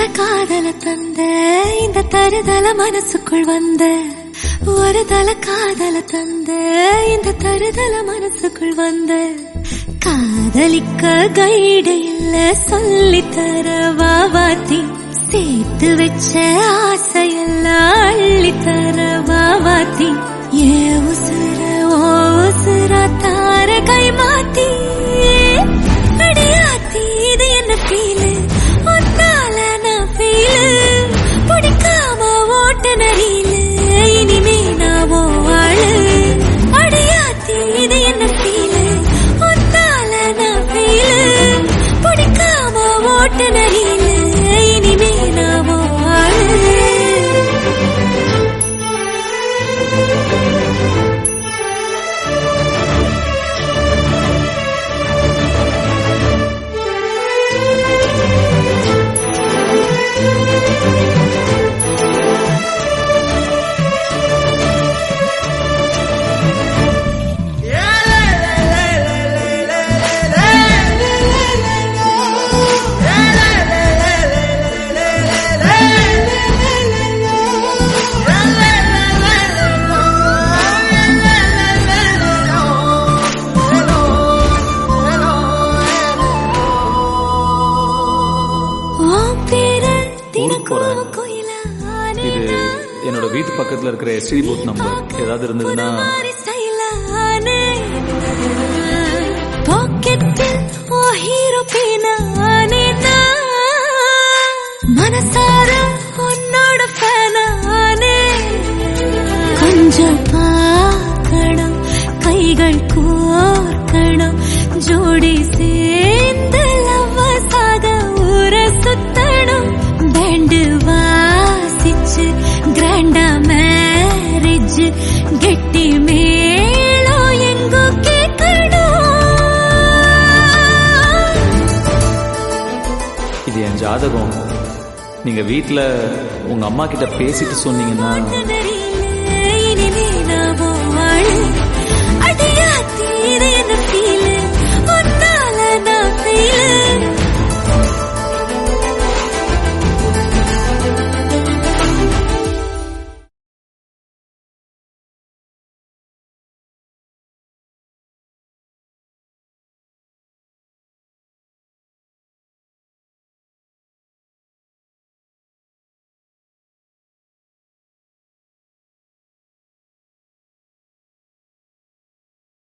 தல காதல தந்த இந்த தருதல மனசுக்குள் வந்த ஒரு தல காதல தந்த இந்த தருதல மனசுக்குள் வந்த காதலிக்க கைடு இல்ல சொல்லி தர வாவாத்தி சேர்த்து வச்ச ஆசையெல்லாம் அள்ளி தர வாவாத்தி ஏ உசுர ஓ உசுர தார கை மாத்தி அடியாத்தி இது என்ன ஃபீலு ஒன்னால நான் ஃபீலு பிடிக்காம ஓட்ட நரியில இனிமே நான் ஓ ஆளு அடியாத்தி இது என்ன ஃபீலு ஒன்னால நான் ஃபீலு பிடிக்காம ஓட்ட நரியில இனிமே நான் ஓ ஆளு உன் பேரு ஊருக்கு போறேன். தினக்கும் கோயிலா இது என்னோட வீட்டு பக்கத்துல இருக்கிற எஸ்டி பூத் நம்பர் ஏதாவது இருந்ததுன்னா பாக்கெட்டில் ஓ ஹீரோ பேனானே மனசார உன்னோட ஃபேனானே கொஞ்சம் பார்க்கணும் கைகள் கோர்க்கணும் ஜோடி சேர்ந்து லவ்வசாக ஊர சுத்தணும் பேண்டு வாசிச்சு கிராண்டா மேரேஜ் கெட்டி மேளம் எங்கோ கேட்கணும் இது என் ஜாதகம் நீங்க வீட்ல உங்க அம்மா கிட்ட பேசிட்டு சொன்னீங்கன்னா